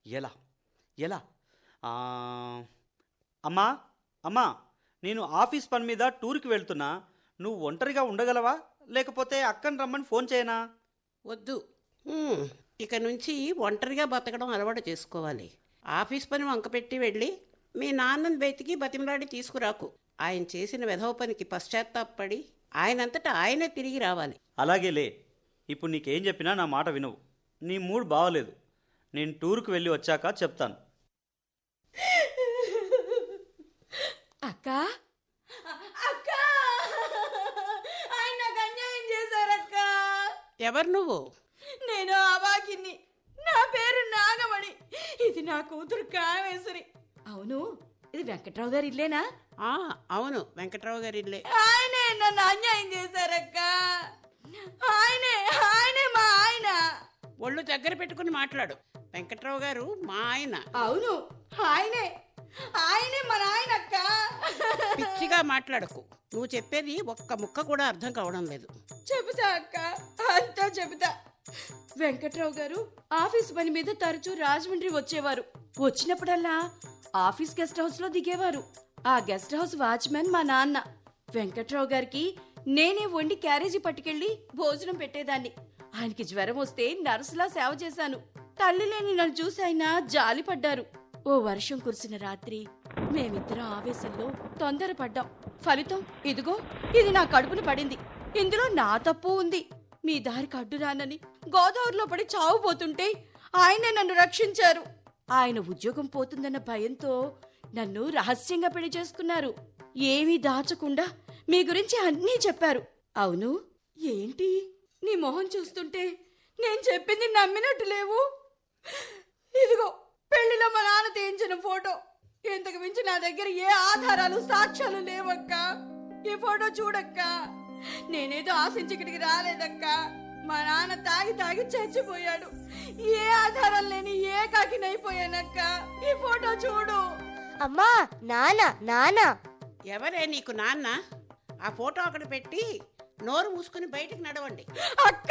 ఎలా ఎలా ఆ, అమ్మా అమ్మా నేను ఆఫీస్ పని మీద టూర్కి వెళ్తున్నా నువ్వు ఒంటరిగా ఉండగలవా లేకపోతే అక్కని రమ్మని ఫోన్ చేయనా వద్దు హ్మ్, ఇక నుంచి ఒంటరిగా బతకడం అలవాటు చేసుకోవాలి ఆఫీస్ పని వంకపెట్టి వెళ్ళి మీ నాన్నని వెతికి బతిమలాడి తీసుకురాకు ఆయన చేసిన వెధవ పనికి పశ్చాత్తాపడి ఆయనంతటా ఆయనే తిరిగి రావాలి అలాగేలే ఇప్పుడు నీకేం చెప్పినా నా మాట వినవు నీ మూడ్ బాగోలేదు నేను టూర్కి వెళ్ళి వచ్చాక చెప్తాను అక్క అక్క ఆయన నాకు అన్యాయం చేశారక్క ఎవరు నువ్వు నేను అవాకిని నా పేరు నాగమణి ఇది నా కూతురు కామేశ్వరి అవును ఇది వెంకట్రావు గారి ఇల్లేనా ఆ, అవును వెంకట్రావు గారి ఇల్లే ఆయనే నన్ను అన్యాయం చేశారక్క ఆయనే ఆయనే మా ఆయన ఒళ్ళు దగ్గర పెట్టుకుని మాట్లాడు వెంకట్రావు గారు మా ఆయన అవును ఆయనే ఆయనే మా నాయనక్క పిచ్చిగా మాట్లాడకు నువ్వు చెప్పేది ఒక్క ముక్క కూడా అర్థం కావడం లేదు చెబుతా అక్క అంతా చెబుతా వెంకట్రావు గారు ఆఫీస్ పని మీద తరచూ రాజమండ్రి వచ్చేవారు వచ్చినప్పుడల్లా ఆఫీస్ గెస్ట్ హౌస్ లో దిగేవారు ఆ గెస్ట్ హౌస్ వాచ్మెన్ మా నాన్న వెంకట్రావు గారికి నేనే వండి క్యారేజీ పట్టుకెళ్లి భోజనం పెట్టేదాన్ని ఆయనకి జ్వరం వస్తే నర్సులా సేవ చేశాను తల్లి లేని నన్ను చూసి ఆయన జాలి పడ్డారు ఓ వర్షం కురిసిన రాత్రి మేమిద్దరం ఆవేశంలో తొందరపడ్డాం ఫలితం ఇదిగో ఇది నా కడుపున పడింది ఇందులో నా తప్పు ఉంది మీ దారికి అడ్డురానని గోదావరిలో పడి చావుపోతుంటే ఆయనే నన్ను రక్షించారు ఆయన ఉద్యోగం పోతుందన్న భయంతో నన్ను రహస్యంగా పెళ్లి చేసుకున్నారు ఏమీ దాచకుండా మీ గురించి అన్నీ చెప్పారు అవును ఏంటి నీ మొహం చూస్తుంటే నేను చెప్పింది నమ్మినట్టు లేవు ఇదిగో పెళ్లిలో మా నాన్న తీయించిన ఫోటో ఇంతకు మించి నా దగ్గర ఏ ఆధారాలు సాక్ష్యాలు లేవక్క ఈ ఫోటో చూడక్క నేనేదో ఆశించి ఇక్కడికి రాలేదక్క మా నాన్న తాగి తాగి చచ్చిపోయాడు ఏ ఆధారం లేని ఏ కాకినైపోయానక్క ఈ ఫోటో చూడు అమ్మా నాన్న నాన్న ఎవరే నీకు నాన్న ఆ ఫోటో అక్కడ పెట్టి నోరు మూసుకుని బయటికి నడవండి అక్క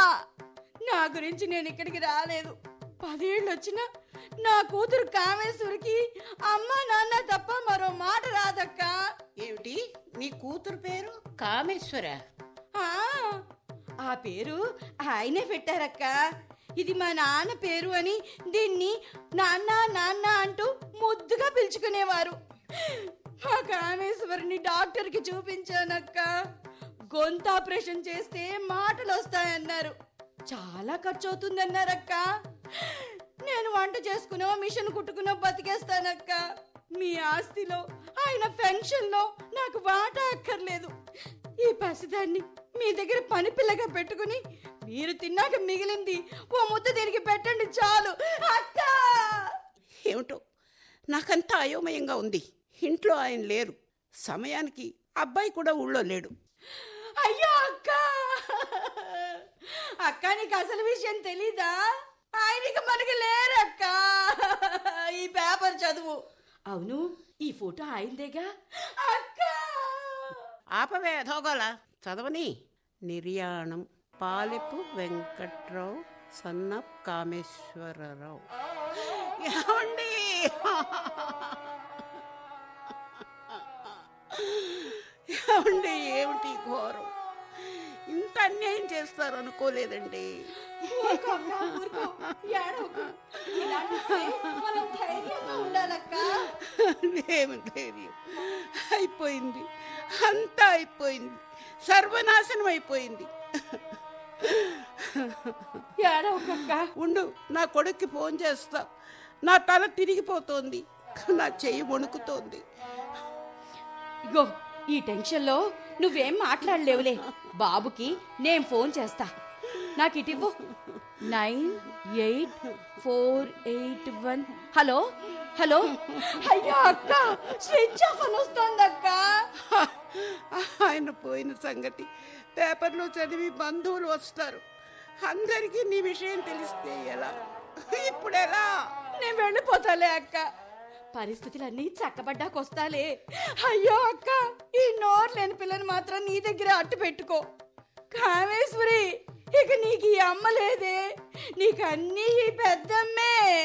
నా గురించి నేను ఇక్కడికి రాలేదు పదేళ్ళు వచ్చినా నా కూతురు కామేశ్వరికి అమ్మ నాన్న తప్ప మరో మాట రాదక్క ఏమిటి నీ కూతురు పేరు కామేశ్వర ఆ, ఆ పేరు ఆయనే పెట్టారక్క ఇది మా నాన్న పేరు అని దీన్ని నాన్న నాన్న అంటూ ముద్దుగా పిలుచుకునేవారు మా కామేశ్వరిని డాక్టర్కి చూపించానక్క గొంతు ఆపరేషన్ చేస్తే మాటలు వస్తాయన్నారు చాలా ఖర్చు అవుతుందన్నారక్క నేను వంట చేసుకునో మిషన్ కుట్టుకునో బతికేస్తానక్క మీ ఆస్తిలో ఆయన పెన్షన్ లో నాకు వాటా అక్కర్లేదు ఈ పసిదాన్ని మీ దగ్గర పని పిల్లగా పెట్టుకుని మీరు తిన్నాక మిగిలింది ఓ ముద్ద దీనికి పెట్టండి చాలు అక్క ఏమిటో నాకంతా అయోమయంగా ఉంది ఇంట్లో ఆయన లేరు సమయానికి అబ్బాయి కూడా ఊళ్ళో లేడు అయ్యో అక్క అక్క నీకు అసలు విషయం తెలీదా ఆయనకి మనకి లేరక్క ఈ పేపర్ చదువు అవును ఈ ఫోటో ఆయనదేగా అక్క ఆపవే అధోగల చదవని నిర్యాణం పాలెపు వెంకట్రావు సన్నప్ కామేశ్వరరావు ఏమండి ఏమండి ఏమిటి ఈ ఘోరం ఇంత అన్యాయం చేస్తారు అనుకోలేదండి ఊరుకో అక్క, ఊరుకో. ఏడవకు. ఇలాంటప్పుడే మనం ధైర్యంగా ఉండాలక్క ఏమి ధైర్యం అయిపోయింది అంతా అయిపోయింది సర్వనాశనం అయిపోయింది ఏడవకక్క ఉండు నా కొడుక్కి ఫోన్ చేస్తా నా తల తిరిగిపోతోంది నా చెయ్యి వణుకుతోంది ఇగో ఈ టెన్షన్లో నువ్వేం మాట్లాడలేవులే బాబుకి నేను ఫోన్ చేస్తా నాకు ఇటివ్వు nine eight four eight one hello hello అయ్యో అక్క స్విచ్ ఆఫ్ అని వస్తోంది అక్క ఆయన పోయిన సంగతి పేపర్లో చదివి బంధువులు వస్తారు అందరికీ నీ విషయం తెలిస్తే ఎలా ఇప్పుడు ఎలా నేను వెళ్ళిపోతాలే అక్క పరిస్థితులన్నీ చక్కబడ్డాక వస్తాలే అయ్యో అక్క ఈ నోరు లేని పిల్లని మాత్రం నీ దగ్గర అట్టు పెట్టుకో కామేశ్వరి ఇక నీకు ఈ అమ్మ లేదే నీకు అన్నీ ఈ పెద్దమ్మే